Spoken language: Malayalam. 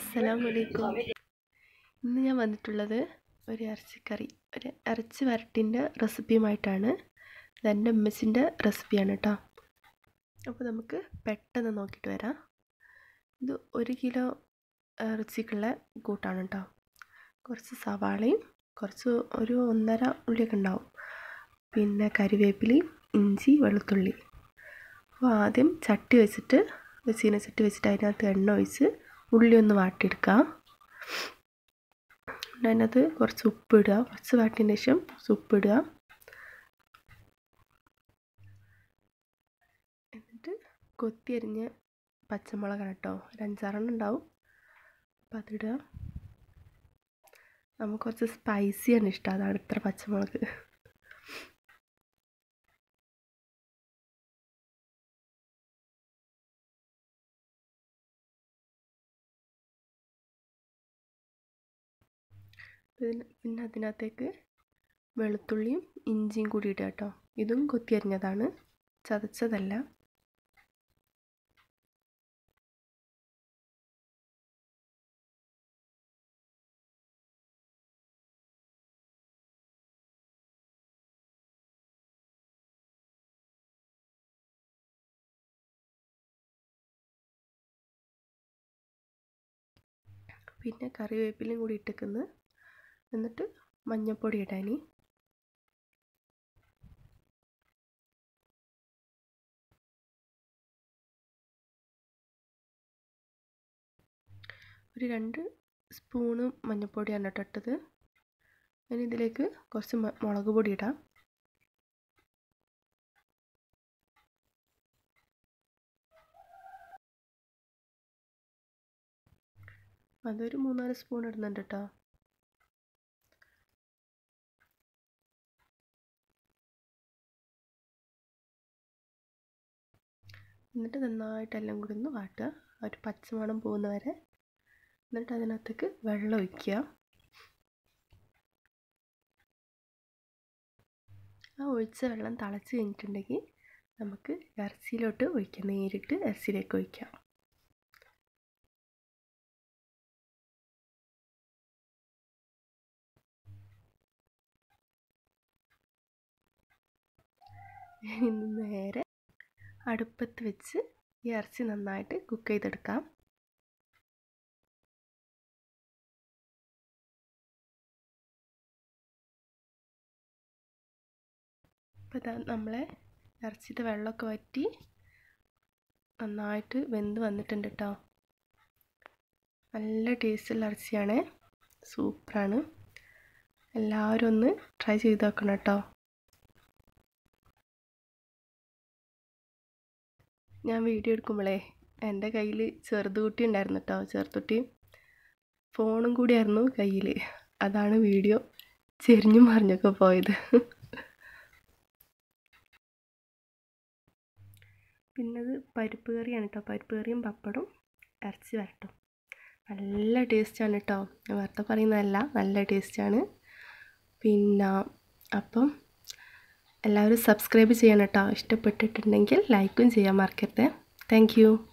അസ്സലാമലൈക്കും ഇന്ന് ഞാൻ വന്നിട്ടുള്ളത് ഒരു ഇറച്ചിക്കറി ഒരു ഇറച്ചി വരട്ടിൻ്റെ റെസിപ്പിയുമായിട്ടാണ് ഇത് എൻ്റെ ഉമ്മച്ചിൻ്റെ റെസിപ്പിയാണ് കേട്ടോ അപ്പോൾ നമുക്ക് പെട്ടെന്ന് നോക്കിയിട്ട് വരാം ഇത് ഒരു കിലോ ഇറച്ചിക്കുള്ള കൂട്ടാണ് കേട്ടോ കുറച്ച് സവാളയും കുറച്ച് ഒരു ഒന്നര ഉള്ളിയൊക്കെ ഉണ്ടാവും പിന്നെ കരിവേപ്പിലയും ഇഞ്ചി വെളുത്തുള്ളി അപ്പോൾ ആദ്യം ചട്ടി വെച്ചിട്ട് ചീന ചട്ടി വെച്ചിട്ട് അതിനകത്ത് എണ്ണ ഒഴിച്ച് ഉള്ളി ഒന്ന് വാട്ടിയെടുക്കുക അതിനകത്ത് കുറച്ച് ഉപ്പിടുക കുറച്ച് വാട്ടിയതിന് ശേഷം ഉപ്പിടുക എന്നിട്ട് കൊത്തി അരിഞ്ഞ് പച്ചമുളകാണ് കേട്ടോ ഒരു അഞ്ചാറെണ്ണം ഉണ്ടാവും അപ്പം അതിടുക നമുക്ക് കുറച്ച് സ്പൈസിയാണ് ഇഷ്ടം അതാണ് ഇത്ര പച്ചമുളക് പിന്നെ പിന്നെ അതിനകത്തേക്ക് വെളുത്തുള്ളിയും ഇഞ്ചിയും കൂടി ഇടുക കേട്ടോ ഇതും കൊത്തി അരിഞ്ഞതാണ് ചതച്ചതല്ല പിന്നെ കറിവേപ്പിലയും കൂടി ഇട്ടേക്കുന്നു എന്നിട്ട് മഞ്ഞൾപ്പൊടി ഇടാൻ ഒരു രണ്ട് സ്പൂണ് മഞ്ഞൾപ്പൊടിയാണ് കേട്ടോ ഇട്ടത് ഇനി ഇതിലേക്ക് കുറച്ച് മുളക് പൊടി ഇടാം അതൊരു മൂന്നാല് സ്പൂൺ ഇടുന്നുണ്ട് കേട്ടോ എന്നിട്ട് നന്നായിട്ട് എല്ലാം കൂടി ഒന്ന് വാട്ടുക ഒരു പച്ചമണം പോകുന്ന വരെ എന്നിട്ട് അതിനകത്തേക്ക് വെള്ളം ഒഴിക്കുക ആ ഒഴിച്ച വെള്ളം തിളച്ച് കഴിഞ്ഞിട്ടുണ്ടെങ്കിൽ നമുക്ക് ഇറച്ചിയിലോട്ട് ഒഴിക്കാം നേരിട്ട് ഇറച്ചിയിലേക്ക് ഒഴിക്കാം ഇന്ന് നേരെ അടുപ്പത്ത് വെച്ച് ഈ ഇറച്ചി നന്നായിട്ട് കുക്ക് ചെയ്തെടുക്കാം അപ്പോൾ ഇതാ നമ്മളെ ഇറച്ചിയുടെ വെള്ളമൊക്കെ വറ്റി നന്നായിട്ട് വെന്ത് വന്നിട്ടുണ്ട് കേട്ടോ നല്ല ടേസ്റ്റുള്ള ഇറച്ചിയാണ് സൂപ്പറാണ് എല്ലാവരും ഒന്ന് ട്രൈ ചെയ്ത് നോക്കണം കേട്ടോ ഞാൻ വീഡിയോ എടുക്കുമ്പോഴേ എൻ്റെ കയ്യിൽ ചെറുതുകുട്ടി ഉണ്ടായിരുന്നു കേട്ടോ ചെറുതുട്ടി ഫോണും കൂടിയായിരുന്നു കയ്യിൽ അതാണ് വീഡിയോ ചെരിഞ്ഞും മറിഞ്ഞൊക്കെ പോയത് പിന്നത് പരിപ്പ് കറിയാണ് കേട്ടോ പരിപ്പ് കറിയും പപ്പടും ഇറച്ചി വരട്ടും നല്ല ടേസ്റ്റാണ് കേട്ടോ ഞാൻ വെറുതെ പറയുന്നതല്ല നല്ല ടേസ്റ്റാണ് പിന്നെ അപ്പം എല്ലാവരും സബ്സ്ക്രൈബ് ചെയ്യണം കേട്ടോ ഇഷ്ടപ്പെട്ടിട്ടുണ്ടെങ്കിൽ ലൈക്കും ചെയ്യാൻ മറക്കരുത് താങ്ക്